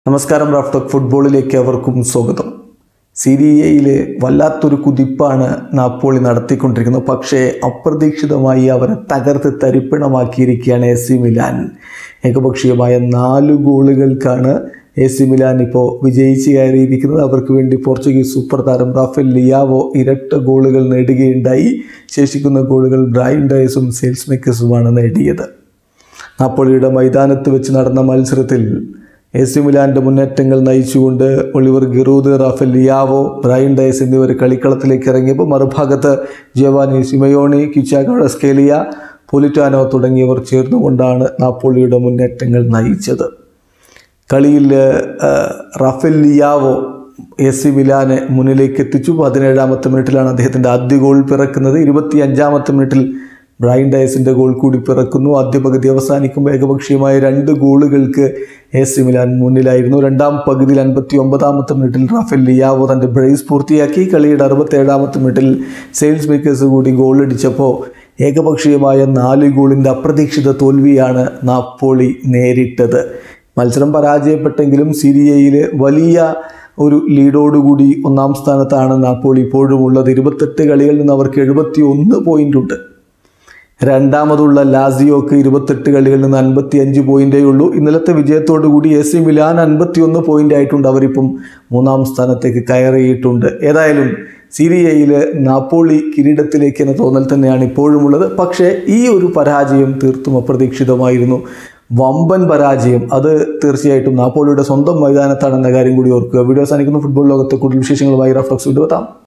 നമസ്കാരം റാഫ്റ്റോക്ക് ഫുട്ബോളിലേക്ക് അവർക്കും സ്വാഗതം സിരിയയിലെ വല്ലാത്തൊരു കുതിപ്പാണ് നാപ്പോളി നടത്തിക്കൊണ്ടിരിക്കുന്നത് പക്ഷേ അപ്രതീക്ഷിതമായി അവരെ തകർത്ത് തരിപ്പണമാക്കിയിരിക്കുകയാണ് എ സി മിലാൻ ഏകപക്ഷീയമായ നാല് ഗോളുകൾക്കാണ് എ സി മിലാൻ ഇപ്പോൾ വിജയിച്ച് കയറിയിരിക്കുന്നത് അവർക്ക് വേണ്ടി പോർച്ചുഗീസ് സൂപ്പർ താരം റാഫേൽ ലിയാവോ ഇരട്ട ഗോളുകൾ നേടുകയുണ്ടായി ശേഷിക്കുന്ന ഗോളുകൾ ബ്രൈൻ ഡയസും സെയിൽസ് മേക്കേഴ്സുമാണ് നേടിയത് നാപ്പോളിയുടെ മൈതാനത്ത് വെച്ച് നടന്ന മത്സരത്തിൽ എ സി മിലാൻ്റെ മുന്നേറ്റങ്ങൾ നയിച്ചുകൊണ്ട് Olivier Giroud Rafael Leao Brahim Diaz എന്നിവർ കളിക്കളത്തിലേക്ക് ഇറങ്ങിയപ്പോൾ മറുഭാഗത്ത് ജവാനി സിമയോണി കിച്ചാഗോഡസ്കേലിയ പൊലിറ്റാനോ തുടങ്ങിയവർ ചേർന്നുകൊണ്ടാണ് നാപ്പോളിയുടെ മുന്നേറ്റങ്ങൾ നയിച്ചത് കളിയിൽ ആ, റാഫേൽ ലിയാവോ എ സി മിലാനെ മുന്നിലേക്ക് എത്തിച്ചു പതിനേഴാമത്തെ മിനിറ്റിലാണ് അദ്ദേഹത്തിൻ്റെ ആദ്യ ഗോൾ പിറക്കുന്നത് ഇരുപത്തി അഞ്ചാമത്തെ മിനിറ്റിൽ ബ്രൈൻ ഡയസിൻ്റെ ഗോൾ കൂടി പിറക്കുന്നു ആദ്യ പകുതി അവസാനിക്കുമ്പോൾ ഏകപക്ഷീയമായ രണ്ട് ഗോളുകൾക്ക് എ സി മിലാൻ മുന്നിലായിരുന്നു രണ്ടാം പകുതിയിൽ അൻപത്തി ഒമ്പതാമത്തെ മിനിറ്റിൽ റാഫേൽ ലിയാവോ തൻ്റെ ബ്രേസ് പൂർത്തിയാക്കി കളിയുടെ അറുപത്തേഴാമത്തെ മിനിറ്റിൽ സെയിൽസ് മേക്കേഴ്സ് കൂടി ഗോൾ അടിച്ചപ്പോൾ ഏകപക്ഷീയമായ നാല് ഗോളിൻ്റെ അപ്രതീക്ഷിത തോൽവിയാണ് നാപ്പോളി നേരിട്ടത് മത്സരം പരാജയപ്പെട്ടെങ്കിലും സിരിയയിൽ വലിയ ഒരു ലീഡോടുകൂടി ഒന്നാം സ്ഥാനത്താണ് നാപ്പോളി ഇപ്പോഴും ഉള്ളത് ഇരുപത്തെട്ട് കളികളിൽ നിന്ന് അവർക്ക് എഴുപത്തി ഒന്ന് പോയിന്റ് ഉണ്ട് രണ്ടാമതുള്ള ലാസിയോക്ക് ഇരുപത്തെട്ട് കളികളിൽ നിന്ന് അൻപത്തി അഞ്ച് പോയിന്റേ ഉള്ളൂ ഇന്നലത്തെ വിജയത്തോടു കൂടി എ സി മിലാൻ അൻപത്തി ഒന്ന് പോയിന്റ് ആയിട്ടുണ്ട് അവരിപ്പം മൂന്നാം സ്ഥാനത്തേക്ക് കയറിയിട്ടുണ്ട് ഏതായാലും സിരിയയിൽ നാപ്പോളി കിരീടത്തിലേക്ക് എന്ന തോന്നൽ തന്നെയാണ് ഇപ്പോഴും ഉള്ളത് പക്ഷേ ഈ ഒരു പരാജയം തീർത്തും അപ്രതീക്ഷിതമായിരുന്നു വമ്പൻ പരാജയം അത് തീർച്ചയായിട്ടും നാപ്പോളിയുടെ സ്വന്തം മൈതാനത്താണെന്ന കാര്യം കൂടി ഓർക്കുക വീഡിയോ അവസാനിക്കുന്ന ഫുട്ബോൾ ലോകത്തെ കൂടുതൽ വിശേഷങ്ങളുമായി റഫ്ലക്സ് കൊണ്ടുവെത്താം